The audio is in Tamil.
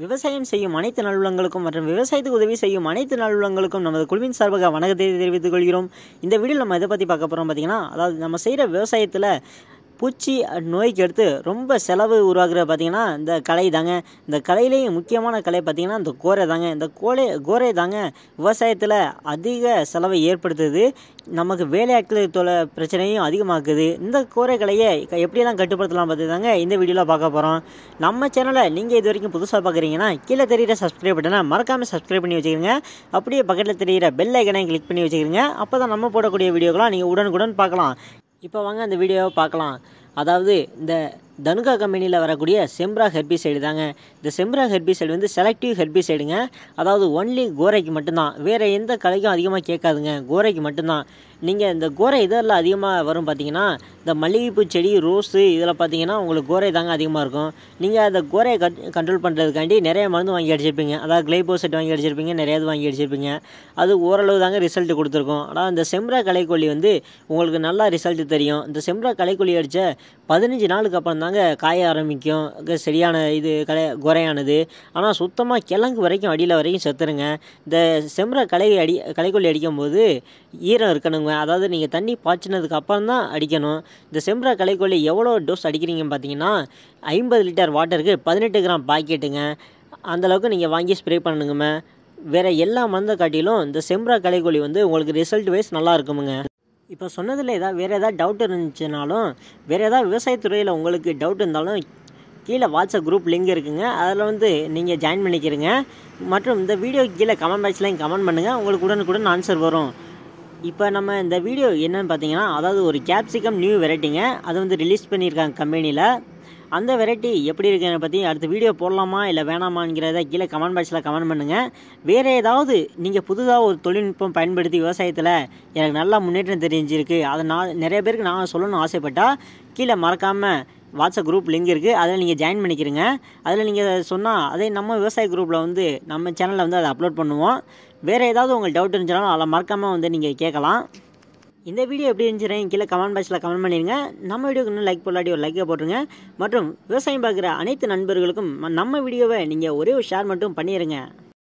விவசாயம் செய்யும் அனைத்து நல்லுள்ளங்களுக்கும் மற்றும் விவசாயத்துக்கு உதவி செய்யும் அனைத்து நல்லுள்ளங்களுக்கும் நமது குழுவின் சார்பாக வணக்கத்தை தெரிவித்துக் கொள்கிறோம் இந்த வீடியோவில் நம்ம எதை பற்றி பார்க்க போகிறோம் பார்த்தீங்கன்னா அதாவது நம்ம செய்கிற விவசாயத்தில் பூச்சி நோய்க்கு அடுத்து ரொம்ப செலவு உருவாக்குற பார்த்தீங்கன்னா இந்த களை தாங்க இந்த கலையிலேயும் முக்கியமான கலை பார்த்தீங்கன்னா இந்த கோரை தாங்க இந்த கோலை கோரை தாங்க விவசாயத்தில் அதிக செலவை ஏற்படுத்துது நமக்கு வேலையாட்கள் தொலை பிரச்சனையும் அதிகமாக்குது இந்த கோரை கலையை க- எப்படியெல்லாம் கட்டுப்படுத்தலாம் பார்த்து தாங்க இந்த வீடியோவில் பார்க்க போகிறோம் நம்ம சேனலை நீங்கள் இது வரைக்கும் புதுசாக பார்க்குறீங்கன்னா கீழே தெரியிற சப்ஸ்கிரைப் பட்டனை மறக்காமல் சப்ஸ்கிரைப் பண்ணி வச்சுக்கிறங்க அப்படியே பக்கத்தில் தெரியிற பெல் ஐக்கனையும் கிளிக் பண்ணி வச்சுக்கிறங்க அப்போ தான் நம்ம போடக்கூடிய வீடியோக்கெல்லாம் நீங்கள் உடனுக்குடன் பார்க்கலாம் இப்போ வாங்க அந்த வீடியோவை பார்க்கலாம் அதாவது இந்த தனுகா கம்பெனியில் வரக்கூடிய செம்ப்ரா ஹெர்பிசைடு தாங்க இந்த செம்ப்ரா ஹெர்பிசைடு வந்து செலக்டிவ் ஹெர்பிசைடுங்க அதாவது ஒன்லி கோரைக்கு மட்டும்தான் வேறு எந்த கலைக்கும் அதிகமாக கேட்காதுங்க கோரைக்கு மட்டும்தான் நீங்கள் இந்த கோரை இதெல்லாம் அதிகமாக வரும் பார்த்தீங்கன்னா இந்த மல்லிகைப்பூ செடி ரோஸு இதில் பார்த்தீங்கன்னா உங்களுக்கு கோரை தாங்க அதிகமாக இருக்கும் நீங்கள் அந்த கோரையை கட் கண்ட்ரோல் பண்ணுறதுக்காண்டி நிறைய மருந்து வாங்கி அடிச்சிருப்பீங்க அதாவது கிளைபோசெட் வாங்கி அடிச்சிருப்பீங்க நிறைய இது வாங்கி அடிச்சிருப்பீங்க அது ஓரளவு தாங்க ரிசல்ட் கொடுத்துருக்கும் ஆனால் இந்த செம்ப்ரா களைக்கொல்லி வந்து உங்களுக்கு நல்லா ரிசல்ட் தெரியும் இந்த செம்ப்ரா களைக்கொல்லி அடித்த பதினஞ்சு நாளுக்கு அப்புறம் தாங்க காய ஆரம்பிக்கும் க- சரியான இது கலை குறையானது ஆனால் சுத்தமாக கிழங்கு வரைக்கும் அடியில் வரைக்கும் செத்துருங்க இந்த செம்ப்ரா களை அடி களைக்கொல்லி அடிக்கும்போது ஈரம் இருக்கணுங்க அதாவது நீங்கள் தண்ணி பாய்ச்சினதுக்கு அப்புறம் தான் அடிக்கணும் இந்த செம்ப்ரா களைக்கொல்லி எவ்வளோ டோஸ் அடிக்கிறீங்கன்னு பார்த்தீங்கன்னா ஐம்பது லிட்டர் வாட்டருக்கு பதினெட்டு கிராம் பாக்கெட்டுங்க அந்தளவுக்கு நீங்கள் வாங்கி ஸ்ப்ரே பண்ணணுங்கம்மா வேறு எல்லா மருந்தை காட்டிலும் இந்த செம்ப்ரா களைக்கொல்லி வந்து உங்களுக்கு ரிசல்ட் வைஸ் நல்லா இருக்குமுங்க இப்போ சொன்னதில் ஏதாவது வேறு ஏதாவது டவுட் இருந்துச்சுனாலும் வேறு ஏதாவது விவசாயத்துறையில் உங்களுக்கு டவுட் இருந்தாலும் கீழே வாட்ஸ்அப் குரூப் லிங்க் இருக்குங்க அதில் வந்து நீங்கள் ஜாயின் பண்ணிக்கிறீங்க மற்றும் இந்த வீடியோக்கு கீழே கமெண்ட் பாக்ஸ்லையும் கமெண்ட் பண்ணுங்கள் உங்களுக்கு உடனுக்குடன் ஆன்சர் வரும் இப்போ நம்ம இந்த வீடியோ என்னன்னு பார்த்தீங்கன்னா அதாவது ஒரு கேப்சிகம் நியூ வெரைட்டிங்க அது வந்து ரிலீஸ் பண்ணியிருக்காங்க கம்பெனியில் அந்த வெரைட்டி எப்படி இருக்குன்னு பற்றி அடுத்த வீடியோ போடலாமா இல்லை வேணாமாங்கிறத கீழே கமெண்ட் பாக்ஸில் கமெண்ட் பண்ணுங்கள் வேறு ஏதாவது நீங்கள் புதுதாக ஒரு தொழில்நுட்பம் பயன்படுத்தி விவசாயத்தில் எனக்கு நல்லா முன்னேற்றம் தெரிஞ்சிருக்கு அதை நான் நிறைய பேருக்கு நான் சொல்லணும்னு ஆசைப்பட்டா கீழே மறக்காமல் வாட்ஸ்அப் குரூப் லிங்க் இருக்குது அதில் நீங்கள் ஜாயின் பண்ணிக்கிறீங்க அதில் நீங்கள் சொன்னால் அதே நம்ம விவசாய குரூப்பில் வந்து நம்ம சேனலில் வந்து அதை அப்லோட் பண்ணுவோம் வேறு ஏதாவது உங்களுக்கு டவுட் இருந்துச்சுனாலும் அதில் மறக்காமல் வந்து நீங்கள் கேட்கலாம் இந்த வீடியோ எப்படி இருந்துச்சுன்னு கீழே கமெண்ட் பாக்ஸில் கமெண்ட் பண்ணிடுங்க நம்ம வீடியோக்கு இன்னும் லைக் போடாட்டி ஒரு லைக்கை போட்டுருங்க மற்றும் விவசாயம் பார்க்குற அனைத்து நண்பர்களுக்கும் நம்ம வீடியோவை நீங்கள் ஒரே ஒரு ஷேர் மட்டும் பண்ணிடுங்க